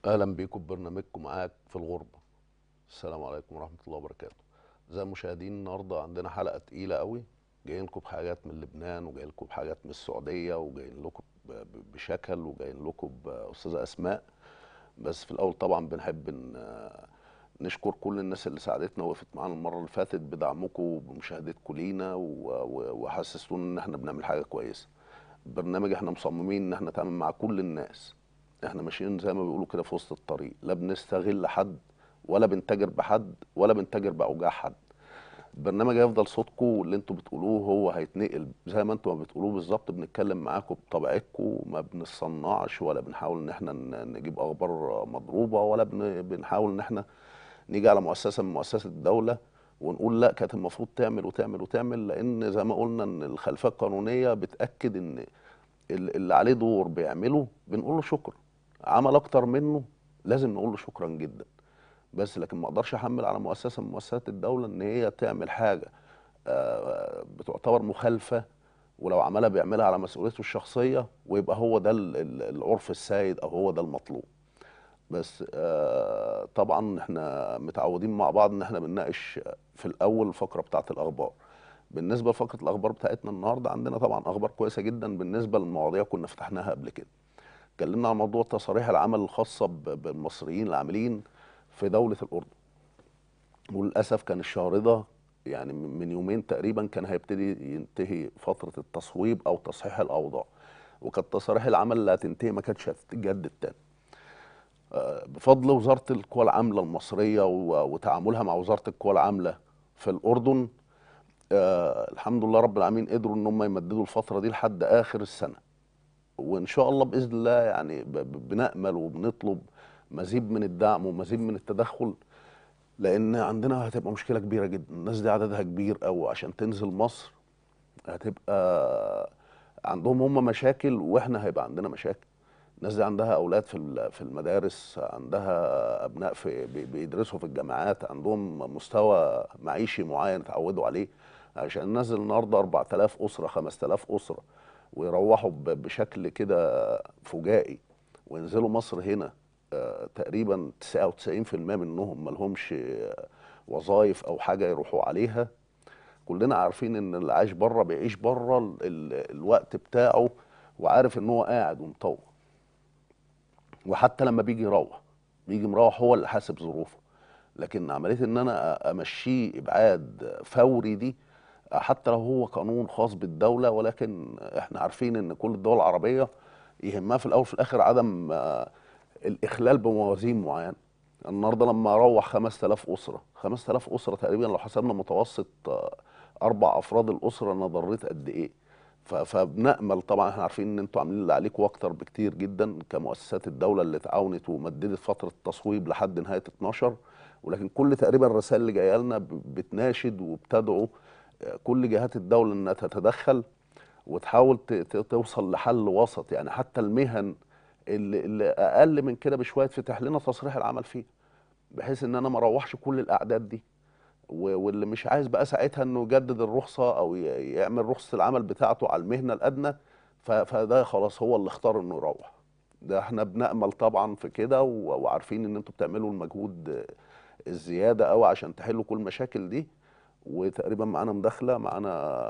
اهلا بيكم ببرنامجكم معاك في الغربه السلام عليكم ورحمه الله وبركاته زي المشاهدين النهارده عندنا حلقه تقيله قوي جايين لكم بحاجات من لبنان وجايين لكم بحاجات من السعوديه وجايين لكم ب- ب- بشكل وجايين لكم باستاذه اسماء بس في الاول طبعا بنحب ان نشكر كل الناس اللي ساعدتنا ووقفت معانا المره اللي فاتت بدعمكم وبمشاهدتكم لينا و- و- وحسستونا ان احنا بنعمل حاجه كويسه برنامج احنا مصممين ان احنا نتعامل مع كل الناس احنا ماشيين زي ما بيقولوا كده في وسط الطريق لا بنستغل حد ولا بنتاجر بحد ولا بنتاجر باوجاع حد البرنامج هيفضل صوتكم واللي انتوا بتقولوه هو هيتنقل زي ما انتوا ما بتقولوه بالظبط بنتكلم معاكم بطبيعتكم ما بنصنعش ولا بنحاول ان احنا ن- نجيب اخبار مضروبه ولا بن- بنحاول ان احنا نيجي على مؤسسه من مؤسسات الدوله ونقول لا كانت المفروض تعمل وتعمل وتعمل لان زي ما قلنا ان الخلفيه القانونيه بتاكد ان ال- اللي عليه دور بيعمله بنقول له شكرا عمل اكتر منه لازم نقول له شكرا جدا بس لكن ما اقدرش احمل على مؤسسه من مؤسسات الدوله ان هي تعمل حاجه آه، بتعتبر مخالفه ولو عملها بيعملها على مسؤوليته الشخصيه ويبقى هو ده ال- ال- العرف السائد او هو ده المطلوب بس آه، طبعا احنا متعودين مع بعض ان احنا بنناقش في الاول الفقره بتاعه الاخبار بالنسبه لفقره الاخبار بتاعتنا النهارده عندنا طبعا اخبار كويسه جدا بالنسبه للمواضيع كنا فتحناها قبل كده اتكلمنا عن موضوع تصاريح العمل الخاصه ب- بالمصريين العاملين في دوله الاردن وللاسف كان الشهر ده يعني من من يومين تقريبا كان هيبتدي ينتهي فتره التصويب او تصحيح الاوضاع وكانت تصاريح العمل اللي هتنتهي ما كانتش هتتجدد تاني آه، بفضل وزاره القوى العامله المصريه و- وتعاملها مع وزاره القوى العامله في الاردن آه الحمد لله رب العالمين قدروا ان هم يمددوا الفتره دي لحد اخر السنه وان شاء الله باذن الله يعني ب- ب- بنامل وبنطلب مزيد من الدعم ومزيد من التدخل لان عندنا هتبقى مشكله كبيره جدا الناس دي عددها كبير قوي عشان تنزل مصر هتبقى عندهم هم مشاكل واحنا هيبقى عندنا مشاكل الناس دي عندها اولاد في ال- في المدارس عندها ابناء في بي- بيدرسوا في الجامعات عندهم مستوى معيشي معين اتعودوا عليه عشان ننزل النهارده 4000 اسره 5000 اسره ويروحوا ب- بشكل كده فجائي وينزلوا مصر هنا آه، تقريبا 99% منهم ما لهمش وظائف او حاجه يروحوا عليها كلنا عارفين ان اللي عايش بره بيعيش بره ال- ال- الوقت بتاعه وعارف ان هو قاعد ومطوع وحتى لما بيجي يروح بيجي مروح هو اللي حاسب ظروفه لكن عمليه ان انا امشيه ابعاد فوري دي حتى لو هو قانون خاص بالدوله ولكن احنا عارفين ان كل الدول العربيه يهمها في الاول وفي الاخر عدم آه، الاخلال بموازين معينه النهارده لما اروح 5000 اسره 5000 اسره تقريبا لو حسبنا متوسط آه، اربع افراد الاسره انا ضريت قد ايه ف- فبنامل طبعا احنا عارفين ان انتوا عاملين اللي عليكم واكتر بكتير جدا كمؤسسات الدوله اللي تعاونت ومددت فتره التصويب لحد نهايه 12 ولكن كل تقريبا الرسائل اللي جايه لنا ب- بتناشد وبتدعو آه، كل جهات الدوله انها تتدخل وتحاول ت- ت- توصل لحل وسط يعني حتى المهن اللي, اللي اقل من كده بشويه تفتح لنا تصريح العمل فيه بحيث ان انا ما اروحش كل الاعداد دي و- واللي مش عايز بقى ساعتها انه يجدد الرخصه او ي- يعمل رخصه العمل بتاعته على المهنه الادنى ف- فده خلاص هو اللي اختار انه يروح ده احنا بنأمل طبعا في كده و- وعارفين ان انتوا بتعملوا المجهود آه، الزياده قوي عشان تحلوا كل المشاكل دي وتقريبا معانا مداخله معانا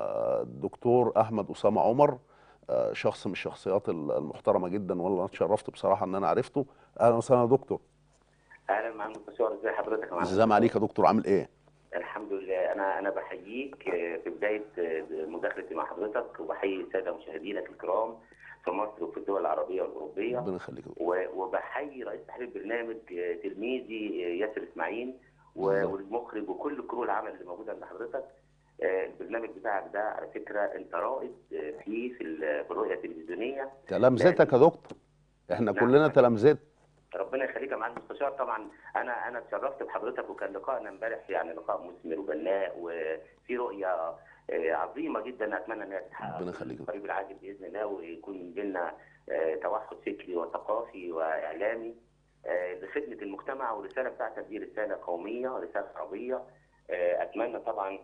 الدكتور احمد اسامه عمر آه، شخص من الشخصيات المحترمه جدا والله انا اتشرفت بصراحه ان انا عرفته اهلا وسهلا يا دكتور اهلا معالي المستشار ازي حضرتك يا معالي الزام عليك يا دكتور عامل ايه الحمد لله انا انا بحييك آه، في بدايه آه، مداخلتي مع حضرتك وبحيي الساده مشاهدينك الكرام في مصر وفي الدول العربيه والاوروبيه ربنا يخليك يا دكتور. و- وبحيي رئيس تحرير البرنامج آه، تلميذي آه، ياسر اسماعيل و- بالظبط. والمخرج وكل كرو العمل اللي موجوده عند حضرتك آه، البرنامج بتاعك ده على فكره انت رائد آه، فيه في ال- في الرؤيه التلفزيونيه تلامذتك يا دكتور احنا نعم. كلنا تلامذت ربنا يخليك يا معالي المستشار طبعا انا انا اتشرفت بحضرتك وكان لقائنا امبارح يعني لقاء مثمر وبناء وفي رؤيه آه، عظيمه جدا اتمنى انها تتحقق ربنا يخليك. في القريب العاجل باذن الله ويكون بينا آه، توحد فكري وثقافي واعلامي آه، لخدمه المجتمع والرساله بتاعتك دي رساله قوميه رساله عربيه آه، اتمنى طبعا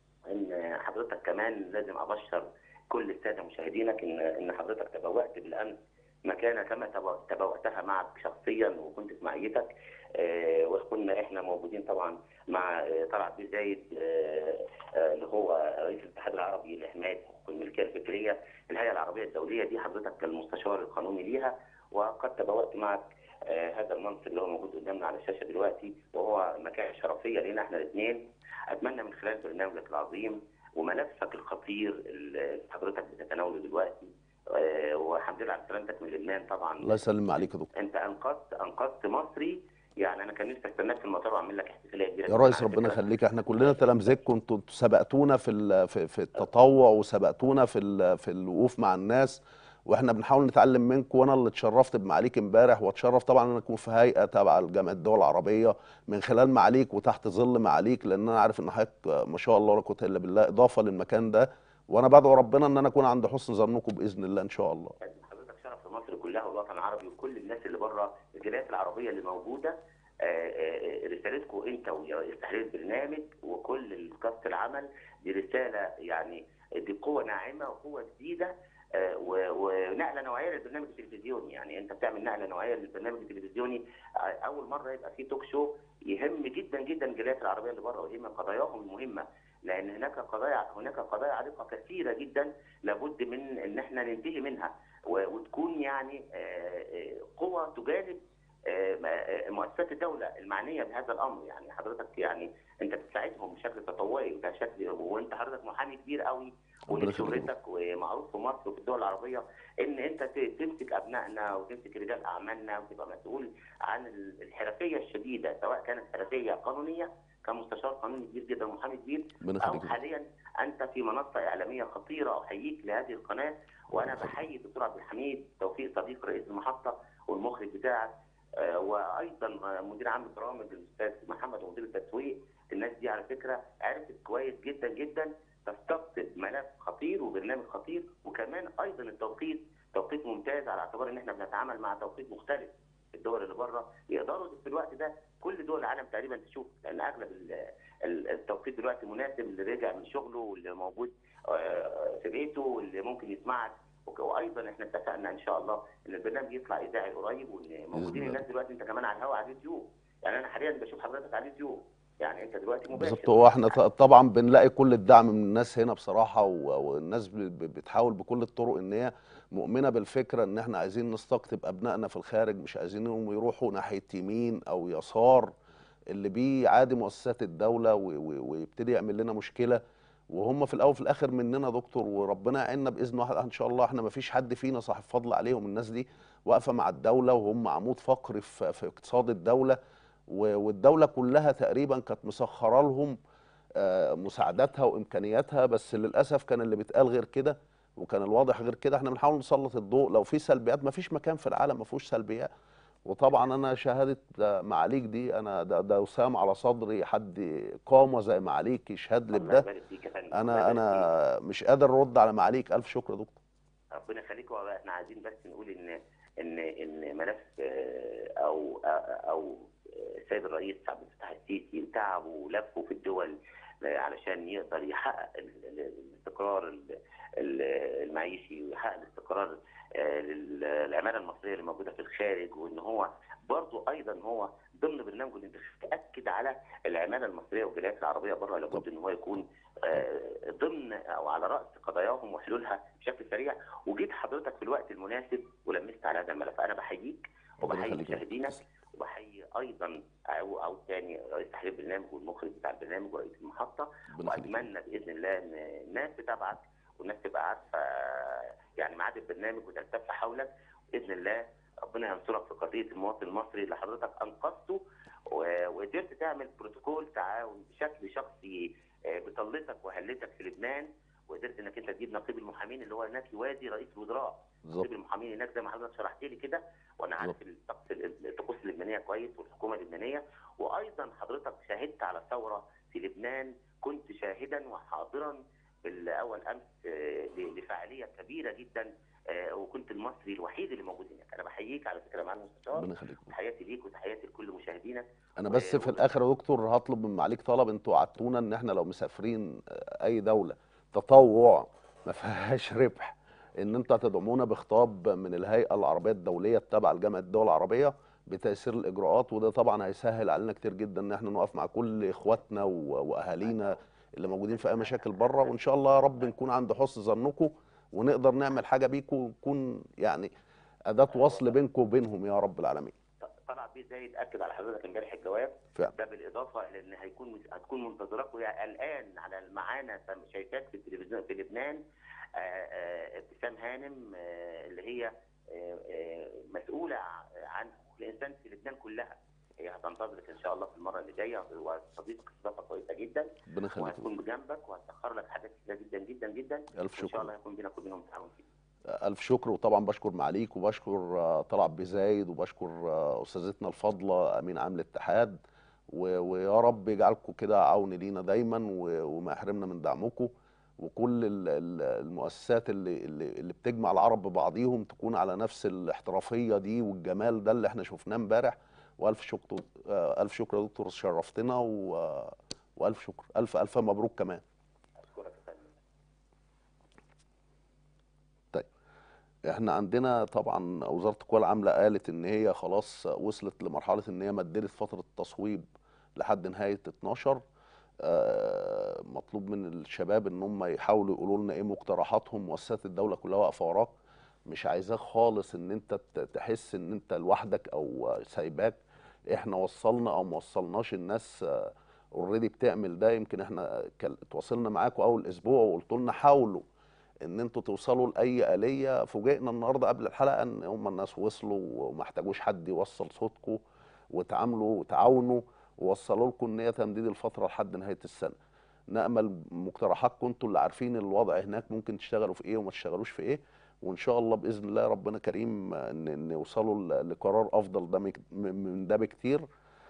ان حضرتك كمان لازم ابشر كل الساده مشاهدينك ان ان حضرتك تبوأت بالامس مكانه كما تبو- تبوأتها معك شخصيا وكنت في معيتك آه، وكنا احنا موجودين طبعا مع آه، طلعت بن زايد آه، آه، اللي هو رئيس الاتحاد العربي لحمايه حقوق الملكيه الفكريه الهيئه العربيه الدوليه دي حضرتك المستشار القانوني ليها وقد تبوأت معك آه، هذا المنصب اللي هو موجود قدامنا على الشاشه دلوقتي وهو مكانه شرفيه لينا احنا الاثنين اتمنى من خلال برنامجك العظيم وملفك الخطير اللي حضرتك بتتناوله دلوقتي آه، والحمد لله على سلامتك من لبنان طبعا الله يسلم عليك يا دكتور انت انقذت انقذت مصري يعني انا كان نفسي استناك في المطار واعمل لك احتفاليه كبيره يا جداً ريس على ربنا فكرة. يخليك احنا كلنا تلامذتكم انتوا انتوا سبقتونا في ال- في في التطوع وسبقتونا في ال- في الوقوف مع الناس واحنا بنحاول نتعلم منكم وانا اللي اتشرفت بمعاليك امبارح واتشرف طبعا ان اكون في هيئه تبع جامعه الدول العربيه من خلال معاليك وتحت ظل معاليك لان انا عارف ان حضرتك ما شاء الله ولا قوه الا بالله اضافه للمكان ده وانا بدعو ربنا ان انا اكون عند حسن ظنكم باذن الله ان شاء الله حضرتك شرف لمصر كلها والوطن العربي وكل الناس اللي بره الجاليات العربيه اللي موجوده آه، آه، رسالتكم انت ورئيس تحرير البرنامج وكل كاست العمل دي رساله يعني دي قوه ناعمه وقوه جديده آه، و- ونقله نوعيه للبرنامج التلفزيوني يعني انت بتعمل نقله نوعيه للبرنامج التلفزيوني آه، اول مره يبقى في توك شو يهم جدا جدا الجاليات العربيه اللي بره ويهم قضاياهم المهمه لان هناك قضايا هناك قضايا عريقه كثيره جدا لابد من ان احنا ننتهي منها و- وتكون يعني آه، آه، قوة تجانب آه، م- آه، مؤسسات الدولة المعنية بهذا الأمر يعني حضرتك يعني أنت بتساعدهم بشكل تطوعي وبشكل وأنت حضرتك محامي كبير قوي ربنا يخليك. وشهرتك ومعروف في مصر وفي الدول العربية إن أنت ت- تمسك أبنائنا وتمسك رجال أعمالنا وتبقى مسؤول عن ال- الحرفية الشديدة سواء كانت حرفية قانونية كمستشار قانوني كبير جدا ومحامي كبير ربنا او يخليك حاليا انت في منصه اعلاميه خطيره احييك لهذه القناه وانا بحيي الدكتور عبد الحميد توفيق صديق رئيس المحطه والمخرج بتاعك آه، وايضا آه، مدير عام البرامج الاستاذ محمد ومدير التسويق الناس دي على فكره عرفت كويس جدا جدا تستقطب ملف خطير وبرنامج خطير وكمان ايضا التوقيت توقيت ممتاز على اعتبار ان احنا بنتعامل مع توقيت مختلف الدول اللي بره يقدروا في الوقت ده كل دول العالم تقريبا تشوف لان اغلب ال- ال- التوقيت دلوقتي مناسب اللي راجع من شغله واللي موجود آه، في بيته واللي ممكن يسمعك وك- وايضا احنا اتفقنا ان شاء الله ان البرنامج يطلع اذاعي قريب وان موجودين الله. الناس دلوقتي انت كمان على الهواء على اليوتيوب يعني انا حاليا بشوف حضرتك على اليوتيوب يعني انت دلوقتي مباشر بالظبط هو احنا ط- طبعا بنلاقي كل الدعم من الناس هنا بصراحه و- والناس ب- ب- بتحاول بكل الطرق ان هي مؤمنه بالفكره ان احنا عايزين نستقطب ابنائنا في الخارج مش عايزينهم يروحوا ناحيه يمين او يسار اللي بيعادي مؤسسات الدوله و- و- ويبتدي يعمل لنا مشكله وهم في الاول وفي الاخر مننا دكتور وربنا يعيننا باذن واحد ان شاء الله احنا ما فيش حد فينا صاحب فضل عليهم الناس دي واقفه مع الدوله وهم عمود فقري في في اقتصاد الدوله و- والدوله كلها تقريبا كانت مسخره لهم آه، مساعداتها وامكانياتها بس للاسف كان اللي بيتقال غير كده وكان الواضح غير كده احنا بنحاول نسلط الضوء لو في سلبيات ما فيش مكان في العالم ما فيهوش سلبيات وطبعا انا شهاده آه، معاليك دي انا ده, ده وسام على صدري حد قامه زي معاليك يشهد لي الله بده يبارك فيك يا فندم الله انا يبارك فيك. انا مش قادر ارد على معاليك الف شكر يا دكتور ربنا يخليك هو احنا عايزين بس نقول ان ان ان ملف آه، او آه، او آه، السيد الرئيس عبد الفتاح السيسي تعبه ولفه في الدول آه، علشان يقدر يحقق ال- ال- الاستقرار ال- ال- المعيشي ويحقق الاستقرار آه، لل- للعماله المصريه اللي موجوده في الخارج وان هو برضه ايضا هو ضمن برنامجه الانتخابي اكد على العماله المصريه والجاليات العربيه بره لابد ان هو يكون آه، ضمن او على راس قضاياهم وحلولها بشكل سريع وجيت حضرتك في الوقت المناسب ولمست على هذا الملف انا بحييك ربنا وبحيي يخليك يا دكتور. مشاهدينك وبحيي ايضا او او تاني رئيس تحرير البرنامج والمخرج بتاع البرنامج ورئيس المحطه ربنا يخليك واتمنى باذن الله ان الناس تتابعك والناس تبقى عارفه يعني ميعاد البرنامج وتلتف حولك باذن الله ربنا ينصرك في قضيه المواطن المصري اللي حضرتك انقذته و- وقدرت تعمل بروتوكول تعاون بشكل شخصي آه، بطلتك وهلتك في لبنان وقدرت انك انت تجيب نقيب المحامين اللي هو هناك يوازي رئيس الوزراء بالظبط نقيب المحامين هناك زي ما حضرتك شرحت لي كده وانا عارف الطقس الطقوس اللبنانيه كويس والحكومه اللبنانيه وايضا حضرتك شاهدت على ثوره في لبنان كنت شاهدا وحاضرا بالاول امس آه، ل- لفعاليه كبيره جدا آه، وكنت المصري الوحيد اللي موجود هناك انا بحييك على فكره مع المستشار ربنا يخليك تحياتي ليك وتحياتي لكل مشاهدينك انا بس في الاخر يا دكتور هطلب من معاليك طلب انتوا وعدتونا ان احنا لو مسافرين آه، اي دوله تطوع ما فيهاش ربح ان انتوا هتدعمونا بخطاب من الهيئه العربيه الدوليه التابعه لجامعه الدول العربيه بتيسير الاجراءات وده طبعا هيسهل علينا كتير جدا ان احنا نقف مع كل اخواتنا و- واهالينا اللي موجودين في اي مشاكل بره وان شاء الله يا رب نكون عند حسن ظنكم ونقدر نعمل حاجه بيكم ونكون يعني اداه وصل بينكم وبينهم يا رب العالمين طلع بيه زايد اكد على حضرتك امبارح الجواب فعلا. ده بالاضافه لان هيكون هتكون منتظراكم يعني الان على معانا شاشات في التلفزيون في لبنان آه، آه، ابتسام هانم آه، اللي هي آه، آه، مسؤوله عن حقوق الانسان في لبنان كلها هي هتنتظرك ان شاء الله في المره اللي جايه وصديقك استضافه كويسه جدا ربنا يخليكم وهتكون بجنبك وهتسخر لك حاجات كتيره جدا جدا جدا الف وان شاء شكر الله هيكون بينك وبينهم تعاون فيه ألف شكر وطبعا بشكر معاليك وبشكر آه، طلعت بزايد وبشكر آه، أستاذتنا الفاضلة أمين عام الاتحاد و- ويا رب يجعلكم كده عون لينا دايما و- وما يحرمنا من دعمكم وكل ال- ال- المؤسسات اللي, اللي, اللي بتجمع العرب ببعضيهم تكون على نفس الاحترافية دي والجمال ده اللي احنا شفناه امبارح وألف شكر آه، ألف شكر يا دكتور شرفتنا و- وألف شكر ألف ألف مبروك كمان اشكرك يا فندم احنا عندنا طبعا وزاره القوى العامله قالت ان هي خلاص وصلت لمرحله ان هي مددت فتره التصويب لحد نهايه 12 آه، مطلوب من الشباب ان هم يحاولوا يقولوا لنا ايه مقترحاتهم مؤسسات الدوله كلها واقفه وراك مش عايزاك خالص ان انت ت- تحس ان انت لوحدك او سايباك احنا وصلنا او ما وصلناش الناس اوريدي بتعمل ده يمكن احنا كل- اتواصلنا معاكم اول اسبوع وقلت لنا حاولوا ان انتوا توصلوا لاي اليه فوجئنا النهارده قبل الحلقه ان هم الناس وصلوا وما احتاجوش حد يوصل صوتكم وتعاملوا وتعاونوا ووصلوا لكم ان هي تمديد الفتره لحد نهايه السنه نامل مقترحاتكم انتوا اللي عارفين الوضع هناك ممكن تشتغلوا في ايه وما تشتغلوا في ايه وان شاء الله باذن الله ربنا كريم ان ان يوصلوا ل- لقرار افضل ده مك- من من ده بكتير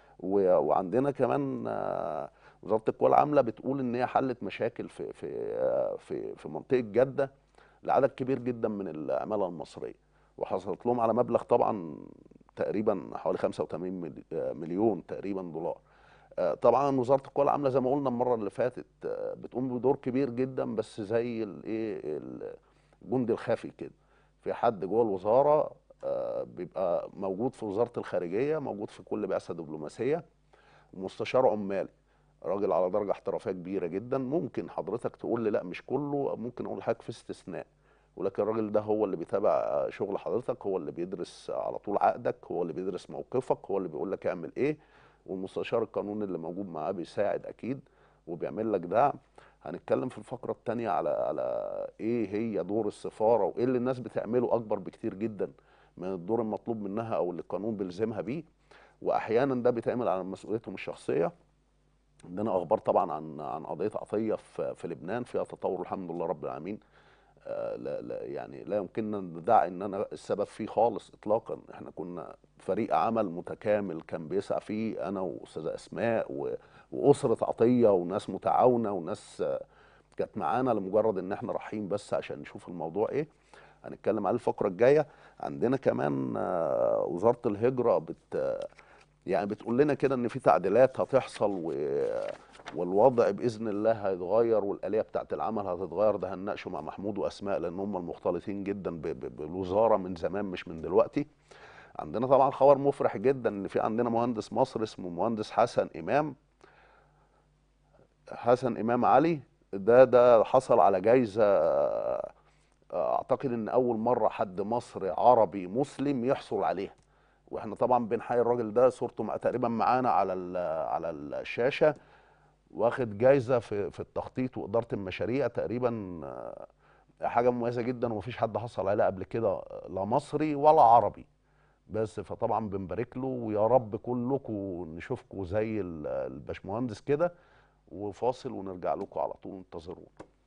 و- وعندنا كمان آه، وزاره القوى العامله بتقول ان هي حلت مشاكل في في آه، في في منطقه جده لعدد كبير جدا من العماله المصريه وحصلت لهم على مبلغ طبعا تقريبا حوالي 85 ملي- آه، مليون تقريبا دولار آه، طبعا وزاره القوى العامله زي ما قلنا المره اللي فاتت آه، بتقوم بدور كبير جدا بس زي الايه الجندي الخفي كده في حد جوه الوزاره آه، بيبقى موجود في وزاره الخارجيه موجود في كل بعثه دبلوماسيه مستشار عمالي راجل على درجه احترافيه كبيره جدا ممكن حضرتك تقول لي لا مش كله ممكن اقول لحضرتك في استثناء ولكن الراجل ده هو اللي بيتابع آه، شغل حضرتك هو اللي بيدرس على طول عقدك هو اللي بيدرس موقفك هو اللي بيقول لك اعمل ايه والمستشار القانوني اللي موجود معاه بيساعد اكيد وبيعمل لك دعم هنتكلم في الفقره الثانيه على على ايه هي دور السفاره وايه اللي الناس بتعمله اكبر بكتير جدا من الدور المطلوب منها او اللي القانون بيلزمها بيه واحيانا ده بيتعمل على مسؤوليتهم الشخصيه عندنا اخبار طبعا عن عن قضيه عطيه في في لبنان فيها تطور الحمد لله رب العالمين آه، لا لا يعني لا يمكننا ندعي ان انا السبب فيه خالص اطلاقا احنا كنا فريق عمل متكامل كان بيسعى فيه انا واستاذه اسماء و- واسره عطيه وناس متعاونه وناس آه، كانت معانا لمجرد ان احنا رايحين بس عشان نشوف الموضوع ايه هنتكلم عليه الفقره الجايه عندنا كمان آه، وزاره الهجره بت يعني بتقول لنا كده ان في تعديلات هتحصل و... والوضع باذن الله هيتغير والاليه بتاعت العمل هتتغير ده هنناقشه مع محمود واسماء لان هم المختلطين جدا ب... ب... بالوزاره من زمان مش من دلوقتي عندنا طبعا خبر مفرح جدا ان في عندنا مهندس مصر اسمه مهندس حسن امام حسن امام علي ده ده حصل على جايزه آه، اعتقد ان اول مره حد مصري عربي مسلم يحصل عليها واحنا طبعا بنحيي الراجل ده صورته مع تقريبا معانا على ال- على الشاشه واخد جايزه في في التخطيط واداره المشاريع تقريبا آه، حاجه مميزه جدا ومفيش حد حصل عليها قبل كده لا مصري ولا عربي بس فطبعا بنبارك له ويا رب كلكم نشوفكم زي ال- الباشمهندس كده وفاصل ونرجع لكم على طول انتظرونا